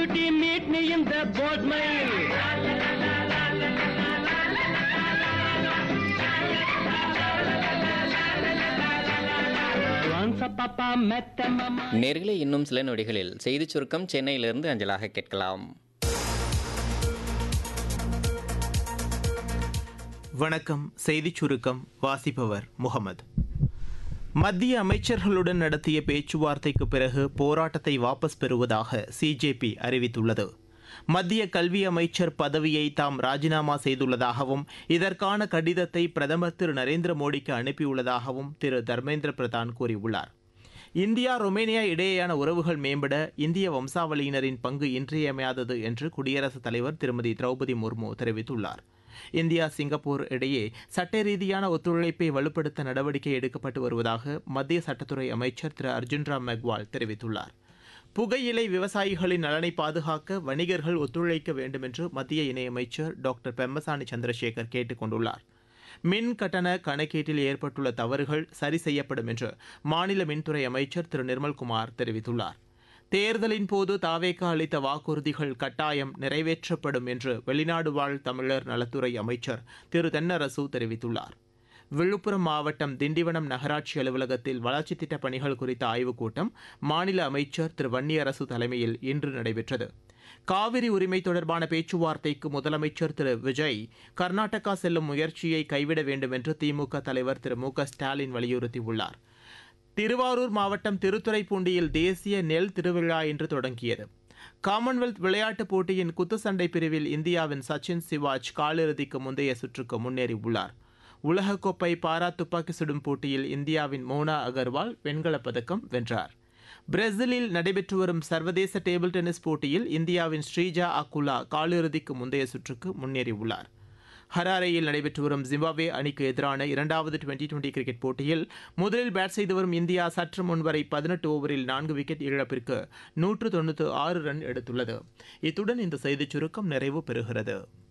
meet me in the boat mill. Once a papa met a mama. நேர்களே இன்னும் சில நொடிகளில் செய்திச் சுருக்கம் சென்னையிலிருந்து அஞ்சலாக கேட்கலாம் வணக்கம் செய்திச் சுருக்கம் வாசிப்பவர் முகமது மத்திய அமைச்சர்களுடன் நடத்திய பேச்சுவார்த்தைக்கு பிறகு போராட்டத்தை வாபஸ் பெறுவதாக சிஜேபி அறிவித்துள்ளது மத்திய கல்வி அமைச்சர் பதவியை தாம் ராஜினாமா செய்துள்ளதாகவும் இதற்கான கடிதத்தை பிரதமர் திரு நரேந்திர மோடிக்கு அனுப்பியுள்ளதாகவும் திரு தர்மேந்திர பிரதான் கூறியுள்ளார் இந்தியா ரொமேனியா இடையேயான உறவுகள் மேம்பட இந்திய வம்சாவளியினரின் பங்கு இன்றியமையாதது என்று குடியரசுத் தலைவர் திருமதி திரௌபதி முர்மு தெரிவித்துள்ளார் இந்தியா சிங்கப்பூர் இடையே சட்ட ரீதியான ஒத்துழைப்பை வலுப்படுத்த நடவடிக்கை எடுக்கப்பட்டு வருவதாக மத்திய சட்டத்துறை அமைச்சர் திரு அர்ஜுன் ராம் மெக்வால் தெரிவித்துள்ளார் புகையிலை விவசாயிகளின் நலனை பாதுகாக்க வணிகர்கள் ஒத்துழைக்க வேண்டும் என்று மத்திய இணையமைச்சர் டாக்டர் பெம்மசானி சந்திரசேகர் கேட்டுக் கொண்டுள்ளார் மின் கட்டண கணக்கீட்டில் ஏற்பட்டுள்ள தவறுகள் சரி செய்யப்படும் என்று மாநில மின்துறை அமைச்சர் திரு நிர்மல்குமார் தெரிவித்துள்ளார் தேர்தலின் போது தாவேக்கா அளித்த வாக்குறுதிகள் கட்டாயம் நிறைவேற்றப்படும் என்று வெளிநாடு வாழ் தமிழர் நலத்துறை அமைச்சர் திரு தென்னரசு தெரிவித்துள்ளார் விழுப்புரம் மாவட்டம் திண்டிவனம் நகராட்சி அலுவலகத்தில் வளர்ச்சித் திட்டப் பணிகள் குறித்த ஆய்வுக் கூட்டம் மாநில அமைச்சர் திரு வன்னியரசு தலைமையில் இன்று நடைபெற்றது காவிரி உரிமை தொடர்பான பேச்சுவார்த்தைக்கு முதலமைச்சர் திரு விஜய் கர்நாடகா செல்லும் முயற்சியை கைவிட வேண்டும் என்று திமுக தலைவர் திரு மு க ஸ்டாலின் வலியுறுத்தியுள்ளார் திருவாரூர் மாவட்டம் திருத்துறைப்பூண்டியில் தேசிய நெல் திருவிழா இன்று தொடங்கியது காமன்வெல்த் விளையாட்டுப் போட்டியின் குத்துச்சண்டை பிரிவில் இந்தியாவின் சச்சின் சிவாஜ் காலிறுதிக்கு முந்தைய சுற்றுக்கு முன்னேறியுள்ளார் உலகக்கோப்பை பாரா துப்பாக்கி சுடும் போட்டியில் இந்தியாவின் மோனா அகர்வால் வெண்கலப் பதக்கம் வென்றார் பிரேசிலில் நடைபெற்று வரும் சர்வதேச டேபிள் டென்னிஸ் போட்டியில் இந்தியாவின் ஸ்ரீஜா அக்குலா காலிறுதிக்கு முந்தைய சுற்றுக்கு முன்னேறியுள்ளார் ஹராரேயில் நடைபெற்று வரும் ஜிம்பாப்வே அணிக்கு எதிரான இரண்டாவது டுவெண்டி டுவெண்டி கிரிக்கெட் போட்டியில் முதலில் பேட் செய்து வரும் இந்தியா சற்று முன்வரை பதினெட்டு ஓவரில் நான்கு விக்கெட் இழப்பிற்கு நூற்று தொண்ணூற்று ஆறு ரன் எடுத்துள்ளது இத்துடன் இந்த செய்திச் சுருக்கம் நிறைவு பெறுகிறது